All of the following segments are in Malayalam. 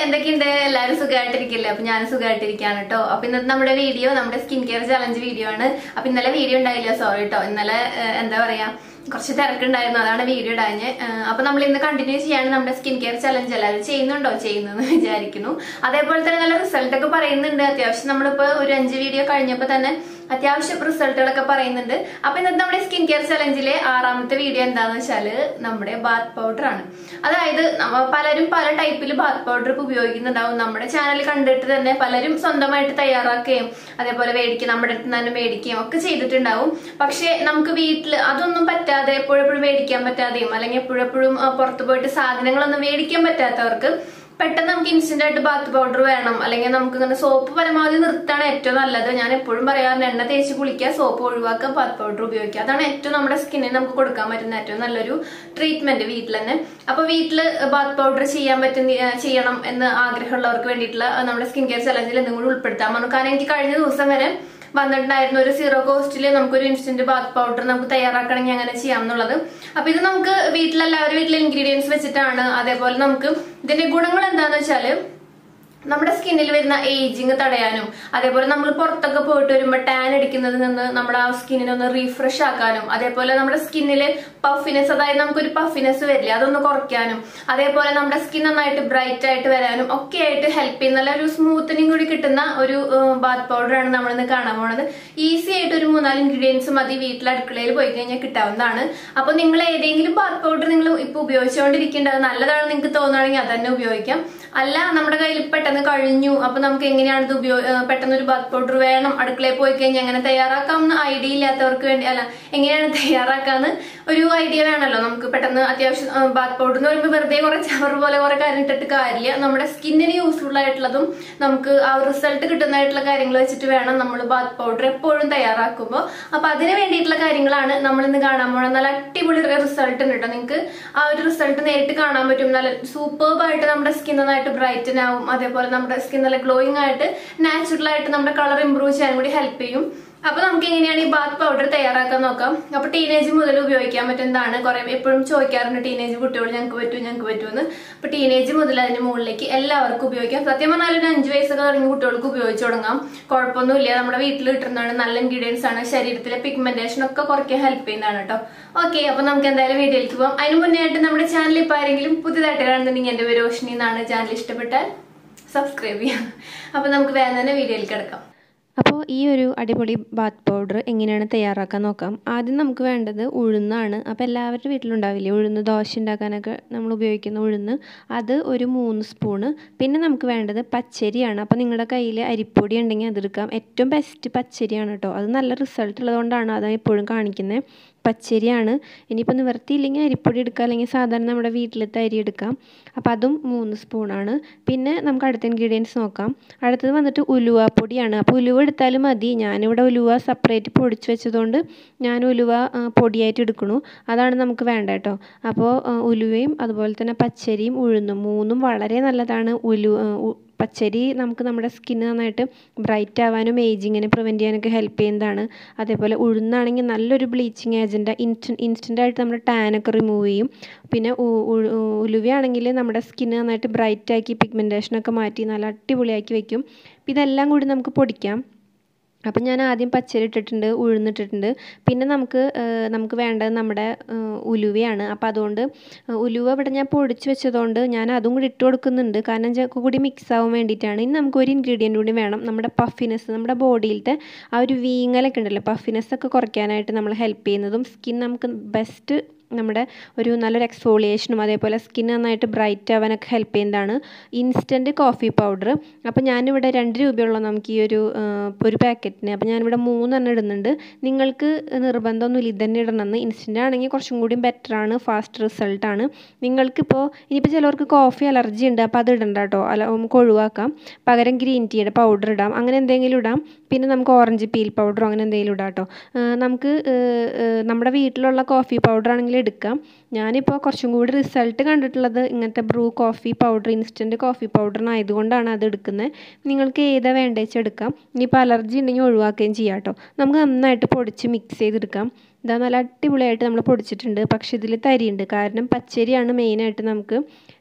എന്തൊക്കെയുണ്ട് എല്ലാവരും സുഖമായിട്ടിരിക്കില്ലേ അപ്പൊ ഞാൻ സുഖമായിട്ടിരിക്കാണ് കേട്ടോ അപ്പൊ ഇന്നത്തെ നമ്മുടെ വീഡിയോ നമ്മുടെ സ്കിൻ കെയർ ചലഞ്ച് വീഡിയോ ആണ് അപ്പൊ ഇന്നലെ വീഡിയോ ഉണ്ടായില്ല സോറി കേട്ടോ ഇന്നലെ ഏഹ്, എന്താ പറയാ കുറച്ച് തിരക്കുണ്ടായിരുന്നു അതാണ് വീഡിയോ ഇടാഞ്ഞ് ഏഹ്, അപ്പൊ നമ്മൾ ഇന്ന് കണ്ടിന്യൂ ചെയ്യാണ് നമ്മുടെ സ്കിൻ കെയർ ചലഞ്ച് എല്ലാവരും ചെയ്യുന്നുണ്ടോ ചെയ്യുന്നെന്ന് വിചാരിക്കുന്നു അതേപോലെ തന്നെ നല്ല റിസൾട്ട് ഒക്കെ പറയുന്നുണ്ട് അത്യാവശ്യം നമ്മളിപ്പോ ഒരു അഞ്ച് വീഡിയോ കഴിഞ്ഞപ്പോ തന്നെ അത്യാവശ്യം റിസൾട്ടുകളൊക്കെ പറയുന്നുണ്ട് അപ്പൊ ഇന്നത്തെ നമ്മുടെ സ്കിൻ കെയർ ചലഞ്ചിലെ ആറാമത്തെ വീഡിയോ എന്താന്ന് വെച്ചാല് നമ്മുടെ ബാത്ത് പൗഡർ ആണ് അതായത് നമ്മ പലരും പല ടൈപ്പിൽ ബാത്ത് പൗഡർ ഇപ്പൊ ഉപയോഗിക്കുന്നുണ്ടാവും നമ്മുടെ ചാനൽ കണ്ടിട്ട് തന്നെ പലരും സ്വന്തമായിട്ട് തയ്യാറാക്കുകയും അതേപോലെ മേടിക്കുകയും നമ്മുടെ അടുത്ത് നിന്ന് തന്നെ മേടിക്കുകയും ഒക്കെ ചെയ്തിട്ടുണ്ടാവും പക്ഷെ നമുക്ക് വീട്ടിൽ അതൊന്നും പറ്റാതെ എപ്പോഴെപ്പോഴും മേടിക്കാൻ പറ്റാതെയും അല്ലെങ്കിൽ എപ്പോഴെപ്പോഴും ആ, പുറത്ത് പോയിട്ട് സാധനങ്ങളൊന്നും മേടിക്കാൻ പറ്റാത്തവർക്ക് പെട്ടെന്ന് നമുക്ക് ഇൻസ്റ്റന്റ് ആയിട്ട് ബാത്ത് പൗഡർ വേണം അല്ലെങ്കിൽ നമുക്ക് ഇങ്ങനെ സോപ്പ് പരമാവധി നിർത്താണ് ഏറ്റവും നല്ലത് ഞാൻ എപ്പോഴും പറയാറുണ്ട് എണ്ണ തേച്ച് കുളിക്കുക സോപ്പ് ഒഴിവാക്കുക ബാത്ത് പൗഡർ ഉപയോഗിക്കുക അതാണ് ഏറ്റവും നമ്മുടെ സ്കിന്നിന് നമുക്ക് കൊടുക്കാൻ പറ്റുന്ന ഏറ്റവും നല്ലൊരു ട്രീറ്റ്മെന്റ് വീട്ടിൽ തന്നെ അപ്പൊ വീട്ടിൽ ബാത്ത് പൗഡർ ചെയ്യാൻ പറ്റുന്ന ഏഹ് ചെയ്യണം എന്ന് ആഗ്രഹമുള്ളവർക്ക് വേണ്ടിയിട്ടുള്ള ഏഹ് നമ്മുടെ സ്കിൻ കെയർ ചലഞ്ചിൽ എന്തും കൂടി ഉൾപ്പെടുത്താൻ പറഞ്ഞു കാരണം എനിക്ക് കഴിഞ്ഞ ദിവസം വരെ വന്നിട്ടുണ്ടായിരുന്നു ഒരു സീറോ കോസ്റ്റിൽ നമുക്കൊരു ഇൻസ്റ്റന്റ് ബാത്ത് പൗഡർ നമുക്ക് തയ്യാറാക്കണമെങ്കിൽ അങ്ങനെ ചെയ്യാം എന്നുള്ളത് അപ്പൊ ഇത് നമുക്ക് വീട്ടിലെല്ലാവരും വീട്ടിലെ ഇൻഗ്രീഡിയൻസ് വെച്ചിട്ടാണ് അതേപോലെ നമുക്ക് ഇതിന്റെ ഗുണങ്ങൾ എന്താന്ന് വെച്ചാല് നമ്മുടെ സ്കിന്നിൽ വരുന്ന ഏജിങ് തടയാനും അതേപോലെ നമ്മൾ പുറത്തൊക്കെ പോയിട്ട് വരുമ്പോൾ ടാൻ അടിക്കുന്നതിൽ നിന്ന് നമ്മുടെ ആ സ്കിന്നിനെ ഒന്ന് റീഫ്രഷ് ആക്കാനും അതേപോലെ നമ്മുടെ സ്കിന്നിൽ പഫിനെസ് അതായത് നമുക്കൊരു പഫിനെസ് വരില്ല അതൊന്ന് കുറയ്ക്കാനും അതേപോലെ നമ്മുടെ സ്കിൻ നന്നായിട്ട് ബ്രൈറ്റ് ആയിട്ട് വരാനും ഒക്കെ ആയിട്ട് ഹെൽപ്പ് ചെയ്യുന്ന നല്ല ഒരു സ്മൂത്തനിങ് കൂടി കിട്ടുന്ന ഒരു ബാത്ത് പൗഡർ ആണ് നമ്മളിന്ന് കാണാൻ പോണത് ഈസി ആയിട്ട് ഒരു മൂന്നാല് ഇൻഗ്രീഡിയൻസ് മതി വീട്ടിൽ അടുക്കളയിൽ പോയി കഴിഞ്ഞാൽ കിട്ടാവുന്നതാണ് അപ്പൊ നിങ്ങൾ ഏതെങ്കിലും ബാത്ത് പൗഡർ നിങ്ങൾ ഇപ്പൊ ഉപയോഗിച്ചുകൊണ്ടിരിക്കേണ്ടത് നല്ലതാണെന്ന് നിങ്ങൾക്ക് തോന്നുകയാണെങ്കിൽ അത് തന്നെ ഉപയോഗിക്കാം അല്ല നമ്മുടെ കയ്യിൽ പെട്ടെന്ന് കഴിഞ്ഞു അപ്പൊ നമുക്ക് എങ്ങനെയാണ് ഇത് ഉപയോഗ പെട്ടെന്ന് ഒരു ബാത്ത് പൗഡർ വേണം അടുക്കളയിൽ പോയി കഴിഞ്ഞാൽ എങ്ങനെ തയ്യാറാക്കാമെന്ന് ഐഡിയ ഇല്ലാത്തവർക്ക് വേണ്ടി അല്ല എങ്ങനെയാണ് തയ്യാറാക്കാന്ന് ഒരു ഐഡിയ വേണമല്ലോ നമുക്ക് പെട്ടെന്ന് അത്യാവശ്യം ബാത്ത് പൗഡർ എന്ന് പറയുമ്പോൾ വെറുതെ കുറെ ചവർ പോലെ കുറെ കാര്യം ഇട്ടിട്ട് കാര്യമില്ല നമ്മുടെ സ്കിന്നിന് യൂസ്ഫുൾ ആയിട്ടുള്ളതും നമുക്ക് ആ റിസൾട്ട് കിട്ടുന്നതായിട്ടുള്ള കാര്യങ്ങൾ വെച്ചിട്ട് വേണം നമ്മൾ ബാത്ത് പൗഡർ എപ്പോഴും തയ്യാറാക്കുമ്പോൾ അപ്പൊ അതിന് വേണ്ടിയിട്ടുള്ള കാര്യങ്ങളാണ് നമ്മൾ ഇന്ന് കാണാൻ പോകുന്നത് നല്ല അടിപൊളി റിസൾട്ട് ഉണ്ട് കേട്ടോ നിങ്ങൾക്ക് ആ ഒരു റിസൾട്ട് നേരിട്ട് കാണാൻ പറ്റും നല്ല സൂപ്പർബ് ആയിട്ട് നമ്മുടെ സ്കിൻ നന്നായിട്ട് ബ്രൈറ്റൻ ആവും അതേപോലെ നമ്മുടെ സ്കിൻ നല്ല ഗ്ലോയിങ് ആയിട്ട് നാച്ചുറൽ ആയിട്ട് നമ്മുടെ കളർ ഇമ്പ്രൂവ് ചെയ്യാൻ കൂടി ഹെൽപ്പ് ചെയ്യും അപ്പൊ നമുക്ക് എങ്ങനെയാണ് ഈ ബാത്ത് പൗഡർ തയ്യാറാക്കാൻ നോക്കാം അപ്പൊ ടീനേജ് മുതൽ ഉപയോഗിക്കാൻ പറ്റുന്നതാണ് കുറെ എപ്പോഴും ചോദിക്കാറുണ്ട് ടീനേജ് കുട്ടികൾ ഞങ്ങൾക്ക് പറ്റൂ ഞങ്ങൾക്ക് പറ്റുമെന്ന് അപ്പൊ ടീനേജ് മുതൽ അതിന് മുകളിലേക്ക് എല്ലാവർക്കും ഉപയോഗിക്കാം സത്യം പറഞ്ഞാൽ ഒരു അഞ്ച് വയസ്സൊക്കെ തുടങ്ങിയ കുട്ടികൾക്ക് ഉപയോഗിച്ചു തുടങ്ങാം കുഴപ്പമൊന്നുമില്ല നമ്മുടെ വീട്ടിൽ കിട്ടുന്നതാണ് നല്ല ഇൻഗ്രീഡിയൻസ് ആണ് ശരീരത്തിലെ പിഗ്മെന്റേഷൻ ഒക്കെ കുറയ്ക്കാൻ ഹെൽപ്പ് ചെയ്യുന്നതാണ് കേട്ടോ ഓക്കെ അപ്പൊ നമുക്ക് എന്തായാലും വീഡിയോയിലേക്ക് പോകാം അതിന് മുന്നേ ആയിട്ട് നമ്മുടെ ചാനൽ ഇപ്പൊ ആരെങ്കിലും പുതിയതായിട്ട് കാണുന്നുണ്ടെങ്കിൽ എന്റെ പേര് റോഷിനി എന്നാണ് ചാനൽ ഇഷ്ടപ്പെട്ടാൽ സബ്സ്ക്രൈബ് ചെയ്യാം അപ്പൊ നമുക്ക് വേഗം തന്നെ വീഡിയോയിൽ കിടക്കാം അപ്പോൾ ഈ ഒരു അടിപൊളി ബാത്ത് പൗഡർ എങ്ങനെയാണ് തയ്യാറാക്കാൻ നോക്കാം ആദ്യം നമുക്ക് വേണ്ടത് ഉഴുന്നാണ് അപ്പോൾ എല്ലാവരുടെ വീട്ടിലുണ്ടാവില്ലേ ഉഴുന്ന് ദോശ ഉണ്ടാക്കാനൊക്കെ നമ്മൾ ഉപയോഗിക്കുന്ന ഉഴുന്ന് അത് ഒരു മൂന്ന് സ്പൂണ് പിന്നെ നമുക്ക് വേണ്ടത് പച്ചരിയാണ് അപ്പോൾ നിങ്ങളുടെ കയ്യിൽ അരിപ്പൊടി ഉണ്ടെങ്കിൽ അതെടുക്കാം ഏറ്റവും ബെസ്റ്റ് പച്ചരിയാണ് കേട്ടോ അത് നല്ല റിസൾട്ട് ഉള്ളതുകൊണ്ടാണ് അത് എപ്പോഴും കാണിക്കുന്നത് പച്ചരിയാണ് ഇനിയിപ്പോൾ നിവർത്തിയില്ലെങ്കിൽ അരിപ്പൊടി എടുക്കാം അല്ലെങ്കിൽ സാധാരണ നമ്മുടെ വീട്ടിലത്തെ അരി എടുക്കാം അപ്പോൾ അതും മൂന്ന് സ്പൂണാണ് പിന്നെ നമുക്ക് അടുത്ത ഇൻഗ്രീഡിയൻസ് നോക്കാം അടുത്തത് വന്നിട്ട് ഉലുവ പൊടിയാണ് അപ്പോൾ ഉലുവ എടുത്താലും മതി ഞാനിവിടെ ഉലുവ സെപ്പറേറ്റ് പൊടിച്ച് വെച്ചതുകൊണ്ട് ഞാൻ ഉലുവ ആ, പൊടിയായിട്ട് എടുക്കണു അതാണ് നമുക്ക് വേണ്ട കേട്ടോ അപ്പോൾ ആ, ഉലുവയും അതുപോലെ തന്നെ പച്ചരിയും ഉഴുന്നും മൂന്നും വളരെ നല്ലതാണ് ഉലു ആ, ഉ- പച്ചരി നമുക്ക് നമ്മുടെ സ്കിന്ന് നന്നായിട്ട് ബ്രൈറ്റ് ആവാനും ഏജിങ്ങിനെ പ്രിവെൻറ്റ് ചെയ്യാനൊക്കെ ഹെൽപ്പ് ചെയ്യുന്നതാണ് അതേപോലെ ഉഴുന്നാണെങ്കിൽ നല്ലൊരു ബ്ലീച്ചിങ് ഏജൻറ്റ് ഇൻസ്റ്റൻ ഇൻസ്റ്റൻ്റ് ആയിട്ട് നമ്മുടെ ടാനൊക്കെ റിമൂവ് ചെയ്യും പിന്നെ ഉ- ഉ- ഉ- ഉലുവയാണെങ്കിൽ നമ്മുടെ സ്കിന്ന് നന്നായിട്ട് ബ്രൈറ്റ് ആക്കി പിഗ്മെൻറ്റേഷനൊക്കെ മാറ്റി നല്ല അടിപൊളിയാക്കി വെക്കും അപ്പം ഇതെല്ലാം കൂടി നമുക്ക് പൊടിക്കാം അപ്പം ഞാൻ ആദ്യം പച്ചരി ഇട്ടിട്ടുണ്ട് ഉഴുന്നിട്ടിട്ടുണ്ട് പിന്നെ നമുക്ക് ഏഹ്, നമുക്ക് വേണ്ടത് നമ്മുടെ ഏഹ്, ഉലുവയാണ് അപ്പോൾ അതുകൊണ്ട് ഏഹ്, ഉലുവ ഇവിടെ ഞാൻ പൊടിച്ച് വെച്ചതുകൊണ്ട് ഞാൻ അതും കൂടി ഇട്ട് കൊടുക്കുന്നുണ്ട് കാരണം ചെ- കൂടി മിക്സ് ആവാൻ വേണ്ടിയിട്ടാണ് ഇനി നമുക്ക് ഒരു ഇൻഗ്രീഡിയൻ്റ് കൂടി വേണം നമ്മുടെ പഫിനെസ് നമ്മുടെ ബോഡിയിലത്തെ ആ ഒരു വീങ്ങലൊക്കെ ഉണ്ടല്ലോ പഫിനെസ് ഒക്കെ കുറയ്ക്കാനായിട്ട് നമ്മൾ ഹെൽപ്പ് ചെയ്യുന്നതും സ്കിൻ നമുക്ക് ബെസ്റ്റ് നമ്മുടെ ഒരു നല്ലൊരു എക്സ്ഫോളിയേഷനും അതേപോലെ സ്കിൻ നന്നായിട്ട് ബ്രൈറ്റ് ആവാനൊക്കെ ഹെൽപ്പ് ചെയ്യുന്നതാണ് ഇൻസ്റ്റൻറ്റ് കോഫി പൗഡർ അപ്പോൾ ഞാനിവിടെ രണ്ട് രൂപയുള്ള നമുക്ക് ഈ ഒരു ആ, ഒരു പാക്കറ്റിന് അപ്പോൾ ഞാനിവിടെ മൂന്നെണ്ണം ഇടുന്നുണ്ട് നിങ്ങൾക്ക് നിർബന്ധമൊന്നുമില്ല ഇതന്നെ ഇടണമെന്ന് ഇൻസ്റ്റൻ്റ് ആണെങ്കിൽ കുറച്ചും കൂടി ബെറ്ററാണ് ഫാസ്റ്റ് റിസൾട്ടാണ് നിങ്ങൾക്കിപ്പോൾ ഇനിയിപ്പോൾ ചിലവർക്ക് കോഫി അലർജി ഉണ്ട് അപ്പോൾ അത് ഇടണ്ട കേട്ടോ അല്ല നമുക്ക് ഒഴിവാക്കാം പകരം ഗ്രീൻ ടീയുടെ പൗഡർ ഇടാം അങ്ങനെ എന്തെങ്കിലും ഇടാം പിന്നെ നമുക്ക് ഓറഞ്ച് പീൽ പൗഡറോ അങ്ങനെ എന്തെങ്കിലും ഇടാം കേട്ടോ നമുക്ക് ഏഹ്, ഏഹ്, നമ്മുടെ വീട്ടിലുള്ള കോഫി പൗഡർ ആണെങ്കിൽ എടുക്കാം ഞാനിപ്പോൾ കുറച്ചും കൂടി റിസൾട്ട് കണ്ടിട്ടുള്ളത് ഇങ്ങനത്തെ Bru coffee powder instant coffee പൗഡറിനായതുകൊണ്ടാണ് അത് എടുക്കുന്നത് നിങ്ങൾക്ക് ഏതാ വേണ്ടത് വെച്ചാൽ എടുക്കാം ഇനിയിപ്പോൾ അലർജി ഉണ്ടെങ്കിൽ ഒഴിവാക്കുകയും ചെയ്യാം കേട്ടോ നമുക്ക് നന്നായിട്ട് പൊടിച്ച് മിക്സ് ചെയ്തെടുക്കാം ഇതാ നല്ല അടിപൊളിയായിട്ട് നമ്മൾ പൊടിച്ചിട്ടുണ്ട് പക്ഷേ ഇതിൽ തരിയുണ്ട് കാരണം പച്ചരിയാണ് മെയിനായിട്ട് നമുക്ക്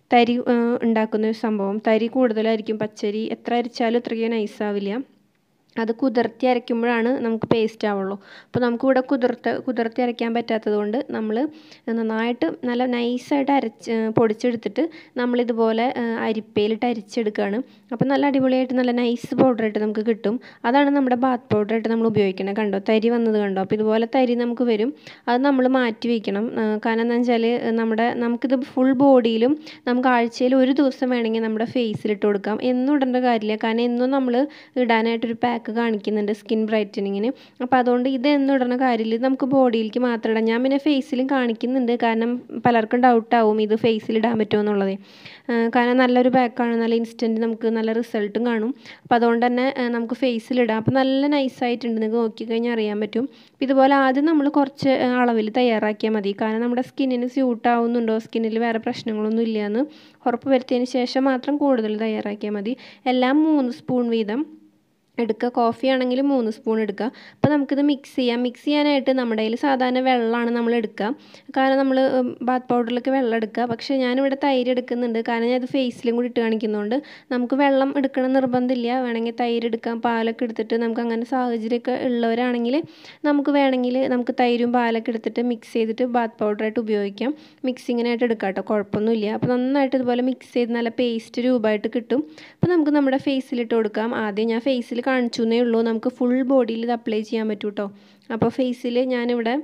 തരി ഉണ്ടാക്കുന്ന ഒരു സംഭവം തരി കൂടുതലായിരിക്കും പച്ചരി എത്ര അരിച്ചാലും അത്രയ്ക്ക് നൈസാവില്ല അത് കുതിർത്തി അരയ്ക്കുമ്പോഴാണ് നമുക്ക് പേസ്റ്റ് ആവുള്ളൂ അപ്പോൾ നമുക്കിവിടെ കുതിർത്ത് കുതിർത്തി അരയ്ക്കാൻ പറ്റാത്തത് കൊണ്ട് നമ്മൾ നന്നായിട്ട് നല്ല നൈസായിട്ട് അരച്ച് പൊടിച്ചെടുത്തിട്ട് നമ്മളിതുപോലെ അരിപ്പയിലിട്ട് അരിച്ചെടുക്കുകയാണ് അപ്പോൾ നല്ല അടിപൊളിയായിട്ട് നല്ല നൈസ് പൗഡറായിട്ട് നമുക്ക് കിട്ടും അതാണ് നമ്മുടെ ബാത്ത് പൗഡറായിട്ട് നമ്മൾ ഉപയോഗിക്കുന്നത് കണ്ടോ തരി വന്നത് കണ്ടോ അപ്പോൾ ഇതുപോലെ തരി നമുക്ക് വരും അത് നമ്മൾ മാറ്റി വയ്ക്കണം കാരണം എന്താ വെച്ചാൽ നമ്മുടെ നമുക്കിത് ഫുൾ ബോഡിയിലും നമുക്ക് ആഴ്ചയിൽ ഒരു ദിവസം വേണമെങ്കിൽ നമ്മുടെ ഫേസിലിട്ട് കൊടുക്കാം എന്നും ഇടേണ്ട കാര്യമില്ല കാരണം എന്നും നമ്മൾ ഇടാനായിട്ടൊരു പാക്ക് പാക്ക് കാണിക്കുന്നുണ്ട് സ്കിൻ ബ്രൈറ്റനിങ്ങിന് അപ്പോൾ അതുകൊണ്ട് ഇത് എന്നും ഇടുന്ന കാര്യമില്ല ഇത് നമുക്ക് ബോഡിയിലേക്ക് മാത്രം ഇടാം ഞാൻ പിന്നെ ഫേസിലും കാണിക്കുന്നുണ്ട് കാരണം പലർക്കും ഡൗട്ടാവും ഇത് ഫേസിൽ ഇടാൻ പറ്റുമോ എന്നുള്ളത് കാരണം നല്ലൊരു പാക്കാണ് നല്ല ഇൻസ്റ്റൻറ്റ് നമുക്ക് നല്ല റിസൾട്ടും കാണും അപ്പോൾ അതുകൊണ്ട് തന്നെ നമുക്ക് ഫേസിലിടാം അപ്പോൾ നല്ല നൈസായിട്ടുണ്ട് നിങ്ങൾക്ക് നോക്കിക്കഴിഞ്ഞാൽ അറിയാൻ പറ്റും ഇതുപോലെ ആദ്യം നമ്മൾ കുറച്ച് അളവിൽ തയ്യാറാക്കിയാൽ മതി കാരണം നമ്മുടെ സ്കിന്നിന് സ്യൂട്ട് ആവുന്നുണ്ടോ സ്കിന്നിൽ വേറെ പ്രശ്നങ്ങളൊന്നും ഇല്ലയെന്ന് ഉറപ്പ് വരുത്തിയതിന് ശേഷം മാത്രം കൂടുതൽ തയ്യാറാക്കിയാൽ മതി എല്ലാം മൂന്ന് സ്പൂൺ വീതം എടുക്കുക കോഫി ആണെങ്കിൽ മൂന്ന് സ്പൂൺ എടുക്കുക അപ്പോൾ നമുക്കിത് മിക്സ് ചെയ്യാം മിക്സ് ചെയ്യാനായിട്ട് നമ്മുടെ കയ്യിൽ സാധാരണ വെള്ളമാണ് നമ്മൾ എടുക്കുക കാരണം നമ്മൾ ബാത്ത് പൗഡറിലേക്ക് വെള്ളം എടുക്കുക പക്ഷേ ഞാനിവിടെ തൈര് എടുക്കുന്നുണ്ട് കാരണം ഞാൻ ഇത് ഫേസിലും കൂടി ഇട്ട് കാണിക്കുന്നതുകൊണ്ട് നമുക്ക് വെള്ളം എടുക്കണം നിർബന്ധമില്ല വേണമെങ്കിൽ തൈര് എടുക്കാം പാലൊക്കെ എടുത്തിട്ട് നമുക്ക് അങ്ങനെ സാഹചര്യമൊക്കെ ഉള്ളവരാണെങ്കിൽ നമുക്ക് വേണമെങ്കിൽ നമുക്ക് തൈരും പാലൊക്കെ എടുത്തിട്ട് മിക്സ് ചെയ്തിട്ട് ബാത്ത് പൗഡറായിട്ട് ഉപയോഗിക്കാം മിക്സിങ്ങിനായിട്ട് എടുക്കാം കേട്ടോ കുഴപ്പമൊന്നുമില്ല അപ്പോൾ നന്നായിട്ട് ഇതുപോലെ മിക്സ് ചെയ്ത് നല്ല പേസ്റ്റ് രൂപമായിട്ട് കിട്ടും അപ്പോൾ നമുക്ക് നമ്മുടെ ഫേസിലിട്ട് കൊടുക്കാം ആദ്യം ഞാൻ ഫേസിൽ കാണിച്ചു എന്നേ ഉള്ളൂ നമുക്ക് ഫുൾ ബോഡിയിൽ ഇത് അപ്ലൈ ചെയ്യാൻ പറ്റും കേട്ടോ അപ്പോൾ ഫേസിൽ ഞാനിവിടെ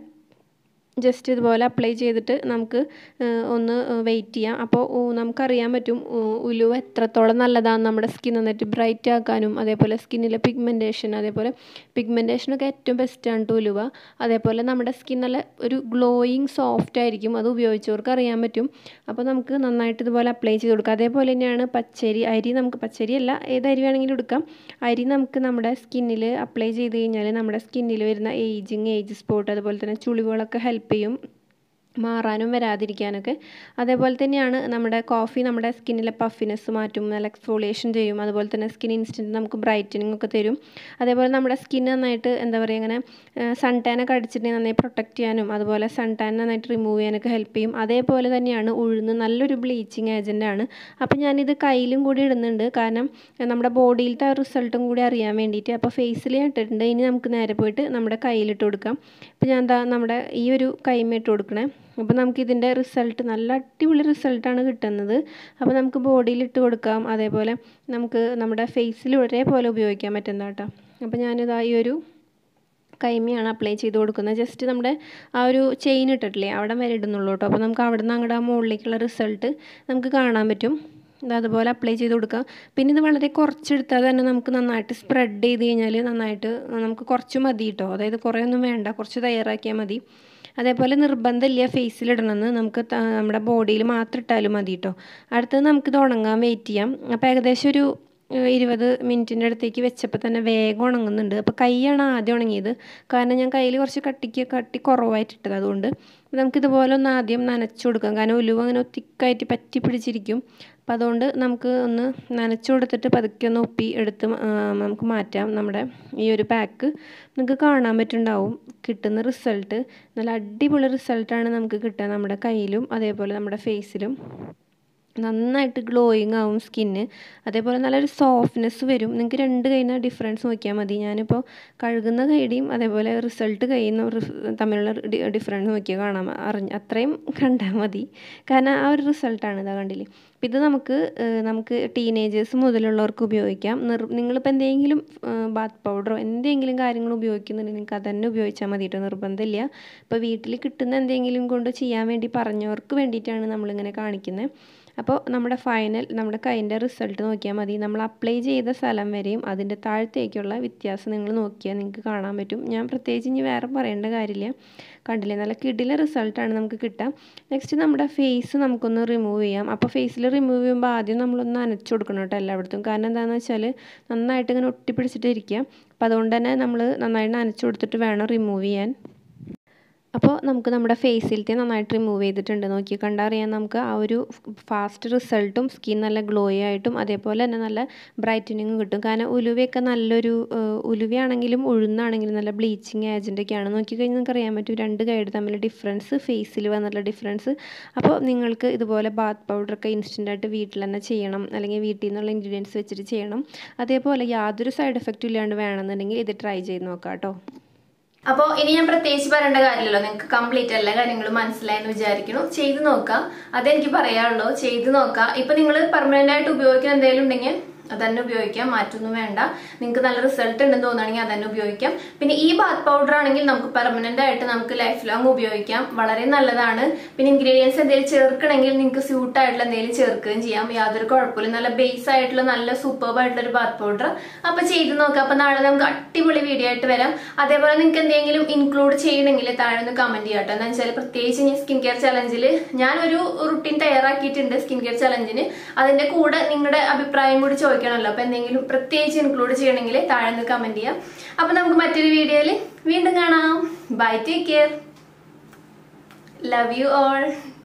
ജസ്റ്റ് ഇതുപോലെ അപ്ലൈ ചെയ്തിട്ട് നമുക്ക് ഒന്ന് വെയിറ്റ് ചെയ്യാം അപ്പോൾ നമുക്കറിയാൻ പറ്റും ഉലുവ എത്രത്തോളം നല്ലതാണ് നമ്മുടെ സ്കിൻ നന്നായിട്ട് ബ്രൈറ്റ് ആക്കാനും അതേപോലെ സ്കിന്നിലെ പിഗ്മെൻറ്റേഷൻ അതേപോലെ പിഗ്മെൻറ്റേഷനൊക്കെ ഏറ്റവും ബെസ്റ്റാണ് കേട്ടോ ഉലുവ അതേപോലെ നമ്മുടെ സ്കിൻ നല്ല ഒരു ഗ്ലോയിങ് സോഫ്റ്റ് ആയിരിക്കും അത് ഉപയോഗിച്ചവർക്ക് അറിയാൻ പറ്റും അപ്പോൾ നമുക്ക് നന്നായിട്ട് ഇതുപോലെ അപ്ലൈ ചെയ്ത് കൊടുക്കാം അതേപോലെ തന്നെയാണ് പച്ചരി അരി നമുക്ക് പച്ചരി അല്ല ഏത് അരി വേണമെങ്കിലും എടുക്കാം അരി നമുക്ക് നമ്മുടെ സ്കിന്നിൽ അപ്ലൈ ചെയ്ത് കഴിഞ്ഞാൽ നമ്മുടെ സ്കിന്നിൽ വരുന്ന ഏജിങ് ഏജ് സ്പോട്ട് അതുപോലെ തന്നെ ചുളിവുകളൊക്കെ ഹെൽപ്പ് ചെയ്യും മാറാനും വരാതിരിക്കാനൊക്കെ അതേപോലെ തന്നെയാണ് നമ്മുടെ കോഫി നമ്മുടെ സ്കിന്നിലെ പഫിനെസ് മാറ്റും നല്ല എക്സ്ഫോളിയേഷൻ ചെയ്യും അതുപോലെ തന്നെ സ്കിൻ ഇൻസ്റ്റൻറ്റ് നമുക്ക് ബ്രൈറ്റനിങ് ഒക്കെ തരും അതേപോലെ നമ്മുടെ സ്കിൻ നന്നായിട്ട് എന്താ പറയുക ഇങ്ങനെ സൺ ടാനൊക്കെ അടിച്ചിട്ടുണ്ടെങ്കിൽ നന്നായി പ്രൊട്ടക്റ്റ് ചെയ്യാനും അതുപോലെ സൺ ടാൻ നന്നായിട്ട് റിമൂവ് ചെയ്യാനൊക്കെ ഹെൽപ്പ് ചെയ്യും അതേപോലെ തന്നെയാണ് ഉഴുന്ന് നല്ലൊരു ബ്ലീച്ചിങ് ഏജൻ്റാണ് അപ്പോൾ ഞാനിത് കയ്യിലും കൂടി ഇടുന്നുണ്ട് കാരണം നമ്മുടെ ബോഡിയിലത്തെ ആ റിസൾട്ടും കൂടി അറിയാൻ വേണ്ടിയിട്ട് അപ്പോൾ ഫേസിൽ ഞാൻ ഇട്ടിട്ടുണ്ട് ഇനി നമുക്ക് നേരെ പോയിട്ട് നമ്മുടെ കയ്യിലിട്ട് കൊടുക്കാം ഇപ്പോൾ ഞാൻ എന്താ നമ്മുടെ ഈ ഒരു കൈമ ഇട്ട് കൊടുക്കണേ അപ്പോൾ നമുക്ക് ഇതിൻ്റെ റിസൾട്ട് നല്ല അടിപൊളി റിസൾട്ടാണ് കിട്ടുന്നത് അപ്പോൾ നമുക്ക് ബോഡിയിൽ ഇട്ട് കൊടുക്കാം അതേപോലെ നമുക്ക് നമ്മുടെ ഫേസിൽ ഒരേപോലെ ഉപയോഗിക്കാൻ പറ്റുന്ന കേട്ടോ അപ്പോൾ ഞാനിതാ ഈ ഒരു കൈമയാണ് അപ്ലൈ ചെയ്ത് കൊടുക്കുന്നത് ജസ്റ്റ് നമ്മുടെ ആ ഒരു ചെയിൻ ഇട്ടിട്ടില്ലേ അവിടെ വരെ ഇടുന്നുള്ളൂ കേട്ടോ അപ്പോൾ നമുക്ക് അവിടെ നിന്ന് അങ്ങോട്ട് ആ മുകളിലേക്കുള്ള റിസൾട്ട് നമുക്ക് കാണാൻ പറ്റും ഇത് അതുപോലെ അപ്ലൈ ചെയ്ത് കൊടുക്കുക പിന്നെ ഇത് വളരെ കുറച്ചെടുത്താൽ തന്നെ നമുക്ക് നന്നായിട്ട് സ്പ്രെഡ് ചെയ്ത് കഴിഞ്ഞാൽ നന്നായിട്ട് നമുക്ക് കുറച്ച് മതി കേട്ടോ അതായത് കുറേ ഒന്നും വേണ്ട കുറച്ച് തയ്യാറാക്കിയാൽ മതി അതേപോലെ നിർബന്ധമില്ല ഫേസിലിടണമെന്ന് നമുക്ക് നമ്മുടെ ബോഡിയിൽ മാത്രം ഇട്ടാലും മതി കേട്ടോ അടുത്തത് നമുക്കിത് ഉണങ്ങാൻ വെയിറ്റ് ചെയ്യാം അപ്പോൾ ഏകദേശം ഒരു ഇരുപത് മിനിറ്റിൻ്റെ അടുത്തേക്ക് വെച്ചപ്പോൾ തന്നെ വേഗം ഉണങ്ങുന്നുണ്ട് അപ്പോൾ കൈയാണ് ആദ്യം ഉണങ്ങിയത് കാരണം ഞാൻ കയ്യിൽ കുറച്ച് കട്ടിക്ക് കട്ടി കുറവായിട്ടിട്ടത് അതുകൊണ്ട് നമുക്കിതുപോലെ ഒന്ന് ആദ്യം നനച്ചു കൊടുക്കാം കാരണം ഉലുവ അങ്ങനെ തിക്കായിട്ട് പറ്റി പിടിച്ചിരിക്കും അപ്പോൾ അതുകൊണ്ട് നമുക്ക് ഒന്ന് നനച്ചു കൊടുത്തിട്ട് പതുക്കെ ഒന്ന് ഒപ്പി എടുത്ത് നമുക്ക് മാറ്റാം നമ്മുടെ ഈ ഒരു പാക്ക് നിങ്ങൾക്ക് കാണാൻ പറ്റുന്നുണ്ടാവും കിട്ടുന്ന റിസൾട്ട് നല്ല അടിപൊളി റിസൾട്ടാണ് നമുക്ക് കിട്ടുക നമ്മുടെ കയ്യിലും അതേപോലെ നമ്മുടെ ഫേസിലും നന്നായിട്ട് ഗ്ലോയിങ് ആവും സ്കിന്ന് അതേപോലെ നല്ലൊരു സോഫ്റ്റ്നെസ് വരും നിങ്ങൾക്ക് രണ്ട് കൈയിന് ഡിഫറൻസ് നോക്കിയാൽ മതി ഞാനിപ്പോൾ കഴുകുന്ന കൈയുടെയും അതേപോലെ റിസൾട്ട് കയ്യുന്ന തമ്മിലുള്ള ഡിഫറൻസ് നോക്കിയാൽ കാണാൻ അറിഞ്ഞ് അത്രയും കണ്ടാൽ മതി കാരണം ആ ഒരു റിസൾട്ടാണ് ഇതാ കണ്ടില്ലേ ഇത് നമുക്ക് നമുക്ക് ടീനേജേഴ്സ് മുതലുള്ളവർക്ക് ഉപയോഗിക്കാം നിർ നിങ്ങളിപ്പോൾ എന്തെങ്കിലും ബാത്ത് പൗഡറോ എന്തെങ്കിലും കാര്യങ്ങൾ ഉപയോഗിക്കുന്നുണ്ടെങ്കിൽ നിങ്ങൾക്ക് അതന്നെ ഉപയോഗിച്ചാൽ മതി കേട്ടോ നിർബന്ധമില്ല ഇപ്പോൾ വീട്ടിൽ കിട്ടുന്ന എന്തെങ്കിലും കൊണ്ട് ചെയ്യാൻ വേണ്ടി പറഞ്ഞവർക്ക് വേണ്ടിയിട്ടാണ് നമ്മളിങ്ങനെ കാണിക്കുന്നത് അപ്പോൾ നമ്മുടെ ഫൈനൽ നമ്മുടെ കൈൻ്റെ റിസൾട്ട് നോക്കിയാൽ മതി നമ്മൾ അപ്ലൈ ചെയ്ത സ്ഥലം വരെയും അതിൻ്റെ താഴത്തേക്കുള്ള വ്യത്യാസം നിങ്ങൾ നോക്കിയാൽ നിങ്ങൾക്ക് കാണാൻ പറ്റും ഞാൻ പ്രത്യേകിച്ച് ഇനി വേറെ പറയേണ്ട കാര്യമില്ല കണ്ടില്ലേ നല്ല കിടിലെ റിസൾട്ടാണ് നമുക്ക് കിട്ടുക നെക്സ്റ്റ് നമ്മുടെ ഫേസ് നമുക്കൊന്ന് റിമൂവ് ചെയ്യാം അപ്പോൾ ഫേസിൽ റിമൂവ് ചെയ്യുമ്പോൾ ആദ്യം നമ്മളൊന്ന് നനച്ചു കൊടുക്കണം കേട്ടോ എല്ലായിടത്തും കാരണം എന്താണെന്ന് വെച്ചാൽ നന്നായിട്ട് ഇങ്ങനെ ഒട്ടിപ്പിടിച്ചിട്ട് ഇരിക്കുക അപ്പോൾ അതുകൊണ്ട് തന്നെ നമ്മൾ നന്നായിട്ട് നനച്ചു കൊടുത്തിട്ട് വേണം റിമൂവ് ചെയ്യാൻ അപ്പോൾ നമുക്ക് നമ്മുടെ ഫേസിലത്തെ നന്നായിട്ട് റിമൂവ് ചെയ്തിട്ടുണ്ട് നോക്കി കണ്ടറിയാൻ നമുക്ക് ആ ഒരു ഫാസ്റ്റ് റിസൾട്ടും സ്കിൻ നല്ല ഗ്ലോയി ആയിട്ടും അതേപോലെ തന്നെ നല്ല ബ്രൈറ്റനിങ്ങും കിട്ടും കാരണം ഉലുവയൊക്കെ നല്ലൊരു ഉലുവയാണെങ്കിലും ഉഴുന്നാണെങ്കിലും നല്ല ബ്ലീച്ചിങ് ഏജൻറ്റൊക്കെയാണ് നോക്കിക്കഴിഞ്ഞാൽ നിങ്ങൾക്ക് അറിയാൻ പറ്റും രണ്ട് ഗൈഡ് തമ്മിൽ ഡിഫറൻസ് ഫേസിൽ വന്നുള്ള ഡിഫറൻസ് അപ്പോൾ നിങ്ങൾക്ക് ഇതുപോലെ ബാത്ത് പൗഡറൊക്കെ ഇൻസ്റ്റൻ്റായിട്ട് വീട്ടിൽ തന്നെ ചെയ്യണം അല്ലെങ്കിൽ വീട്ടിൽ നിന്നുള്ള ഇൻഗ്രീഡിയൻസ് വെച്ചിട്ട് ചെയ്യണം അതേപോലെ യാതൊരു സൈഡ് എഫക്റ്റും ഇല്ലാണ്ട് വേണമെന്നുണ്ടെങ്കിൽ ഇത് ട്രൈ ചെയ്ത് നോക്കാം കേട്ടോ അപ്പോൾ ഇനി ഞാൻ പ്രത്യേകിച്ച് പറയേണ്ട കാര്യമില്ലല്ലോ നിങ്ങൾക്ക് കംപ്ലീറ്റ് എല്ലാ കാര്യങ്ങളും മനസ്സിലായെന്ന് വിചാരിക്കുന്നു ചെയ്തു നോക്കാം അതെനിക്ക് പറയാനുള്ളൂ ചെയ്തു നോക്കാം ഇപ്പൊ നിങ്ങൾ പെർമനന്റ് ആയിട്ട് ഉപയോഗിക്കുന്ന എന്തെങ്കിലും ഉണ്ടെങ്കിൽ അതന്നെ ഉപയോഗിക്കാം മാറ്റൊന്നും വേണ്ട നിങ്ങൾക്ക് നല്ല റിസൾട്ട് ഉണ്ടെന്ന് തോന്നുകയാണെങ്കിൽ അതന്നെ ഉപയോഗിക്കാം പിന്നെ ഈ ബാത്ത് പൗഡർ ആണെങ്കിൽ നമുക്ക് പെർമനന്റ് ആയിട്ട് നമുക്ക് ലൈഫ് ലോങ് ഉപയോഗിക്കാം വളരെ നല്ലതാണ് പിന്നെ ഇൻഗ്രീഡിയൻസ് എന്തെങ്കിലും ചേർക്കണമെങ്കിൽ നിങ്ങൾക്ക് സ്യൂട്ട് ആയിട്ടുള്ള എന്തെങ്കിലും ചേർക്കുകയും ചെയ്യാം യാതൊരു കുഴപ്പമില്ല നല്ല ബേസ് ആയിട്ടുള്ള നല്ല സൂപ്പർബ് ആയിട്ടുള്ള ഒരു ബാത്ത് പൗഡർ അപ്പൊ ചെയ്ത് നോക്കാം അപ്പൊ നാളെ നമുക്ക് അടിപൊളി വീഡിയോ ആയിട്ട് വരാം അതേപോലെ നിങ്ങൾക്ക് എന്തെങ്കിലും ഇൻക്ലൂഡ് ചെയ്യണമെങ്കിൽ താഴെ ഒന്ന് കമന്റ് ചെയ്യാം കേട്ടോ എന്താ വെച്ചാൽ പ്രത്യേകിച്ച് ഇനി സ്കിൻ കെയർ ചലഞ്ചിൽ ഞാനൊരു റുട്ടീൻ തയ്യാറാക്കിയിട്ടുണ്ട് സ്കിൻ കെയർ ചലഞ്ചിന് അതിന്റെ കൂടെ നിങ്ങളുടെ അഭിപ്രായം കൂടി ചോദിക്കണമല്ലോ അപ്പൊ എന്തെങ്കിലും പ്രത്യേകിച്ച് ഇൻക്ലൂഡ് ചെയ്യണമെങ്കിൽ താഴെ ഒന്ന് കമന്റ് ചെയ്യാം അപ്പൊ നമുക്ക് മറ്റൊരു വീഡിയോയിൽ വീണ്ടും കാണാം bye take care love you all